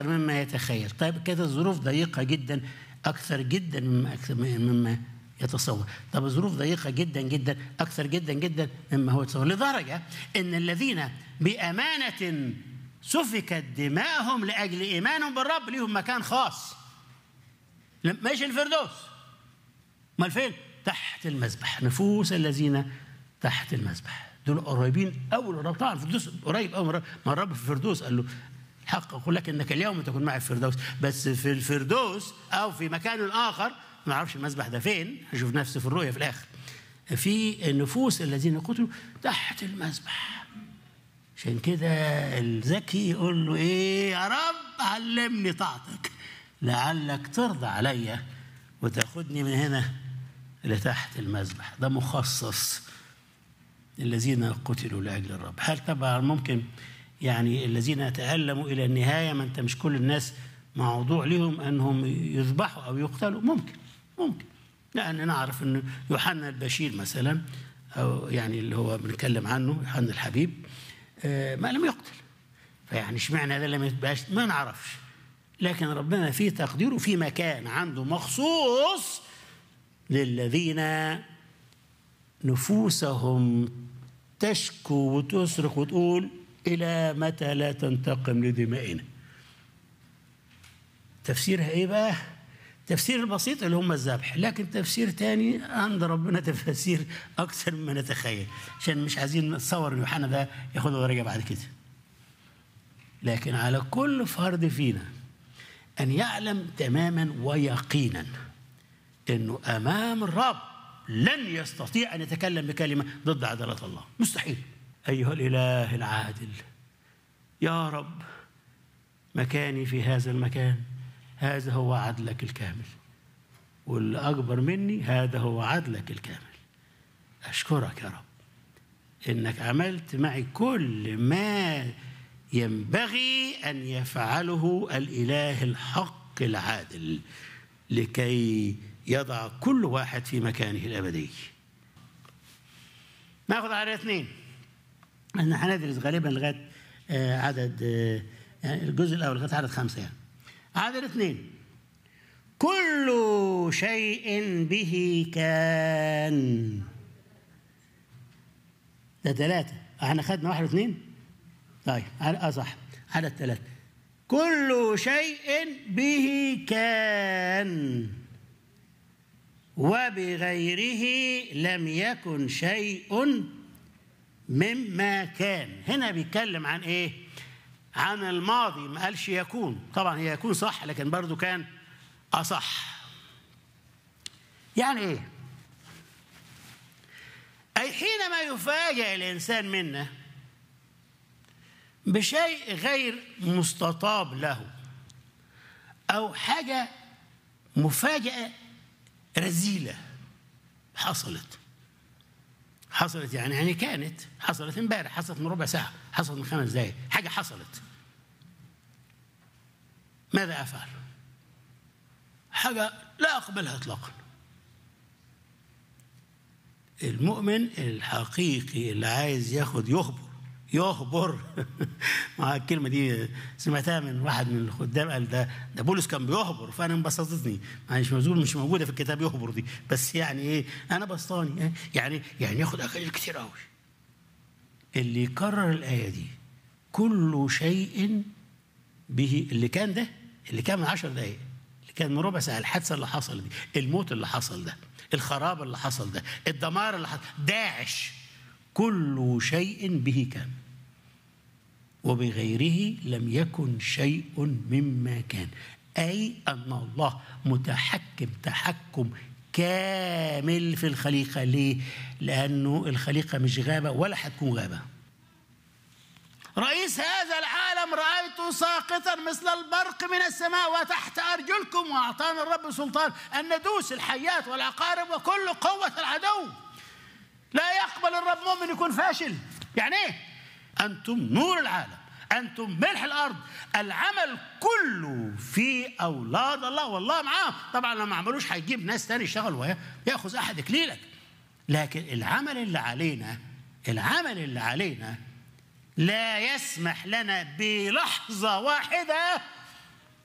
مما يتخيل طيب كانت الظروف ضيقة جدا أكثر جدا مما أكثر مما يتصور طب الظروف ضيقة جدا جدا أكثر جدا جدا مما هو يتصور لدرجة أن الذين بأمانة سفكت دماءهم لأجل إيمانهم بالرب ليهم مكان خاص ماشي الفردوس امال فين تحت المذبح نفوس الذين تحت المذبح دول قريبين قوي للرب طبعا الفردوس قريب قوي ما الرب في الفردوس قال له الحق اقول لك انك اليوم تكون معي في الفردوس بس في الفردوس او في مكان اخر ما اعرفش المذبح ده فين هشوف نفسي في الرؤيه في الاخر في النفوس الذين قتلوا تحت المذبح عشان كده الذكي يقول له ايه يا رب علمني طاعتك لعلك ترضى عليا وتاخدني من هنا لتحت المذبح ده مخصص الذين قتلوا لاجل الرب هل طبعا ممكن يعني الذين تألموا إلى النهاية ما أنت مش كل الناس موضوع لهم أنهم يذبحوا أو يقتلوا ممكن ممكن لأن نعرف أن يوحنا البشير مثلا أو يعني اللي هو بنتكلم عنه يوحنا الحبيب ما لم يقتل فيعني اشمعنى ده لم يتبقاش ما نعرفش لكن ربنا في تقديره في مكان عنده مخصوص للذين نفوسهم تشكو وتصرخ وتقول إلى متى لا تنتقم لدمائنا تفسيرها إيه بقى تفسير البسيط اللي هم الذبح لكن تفسير تاني عند ربنا تفاسير أكثر مما نتخيل عشان مش عايزين نتصور إن يوحنا ده ياخدها درجة بعد كده لكن على كل فرد فينا أن يعلم تماما ويقينا أنه أمام الرب لن يستطيع أن يتكلم بكلمة ضد عدالة الله مستحيل أيها الإله العادل يا رب مكاني في هذا المكان هذا هو عدلك الكامل واللي أكبر مني هذا هو عدلك الكامل أشكرك يا رب إنك عملت معي كل ما ينبغي أن يفعله الإله الحق العادل لكي يضع كل واحد في مكانه الأبدي ناخذ على اثنين احنا هندرس غالبا لغايه عدد يعني الجزء الاول لغايه عدد خمسه يعني عدد اثنين كل شيء به كان ده ثلاثة احنا خدنا واحد واثنين طيب اه صح عدد ثلاثة كل شيء به كان وبغيره لم يكن شيء مما كان هنا بيتكلم عن ايه عن الماضي ما قالش يكون طبعا هي يكون صح لكن برضو كان اصح يعني ايه اي حينما يفاجئ الانسان منا بشيء غير مستطاب له او حاجه مفاجاه رزيله حصلت حصلت يعني يعني كانت حصلت امبارح حصلت من ربع ساعة حصلت من خمس دقايق حاجة حصلت ماذا أفعل؟ حاجة لا أقبلها إطلاقا المؤمن الحقيقي اللي عايز ياخد يخبر يخبر مع الكلمة دي سمعتها من واحد من الخدام قال ده ده بولس كان بيخبر فأنا انبسطتني مش موجود مش موجودة في الكتاب يخبر دي بس يعني إيه أنا بسطاني يعني يعني ياخد أكل كتير قوي اللي يكرر الآية دي كل شيء به اللي كان ده اللي كان من عشر دقايق اللي كان من ربع ساعة الحادثة اللي حصل دي الموت اللي حصل ده الخراب اللي حصل ده الدمار اللي حصل داعش كل شيء به كان وبغيره لم يكن شيء مما كان أي أن الله متحكم تحكم كامل في الخليقة ليه؟ لأنه الخليقة مش غابة ولا هتكون غابة رئيس هذا العالم رأيته ساقطا مثل البرق من السماء وتحت أرجلكم وأعطانا الرب سلطان أن ندوس الحيات والعقارب وكل قوة العدو لا يقبل الرب مؤمن يكون فاشل يعني ايه انتم نور العالم انتم ملح الارض العمل كله في اولاد الله والله معاهم طبعا لو ما عملوش هيجيب ناس تاني يشتغلوا ياخذ احد اكليلك لكن العمل اللي علينا العمل اللي علينا لا يسمح لنا بلحظه واحده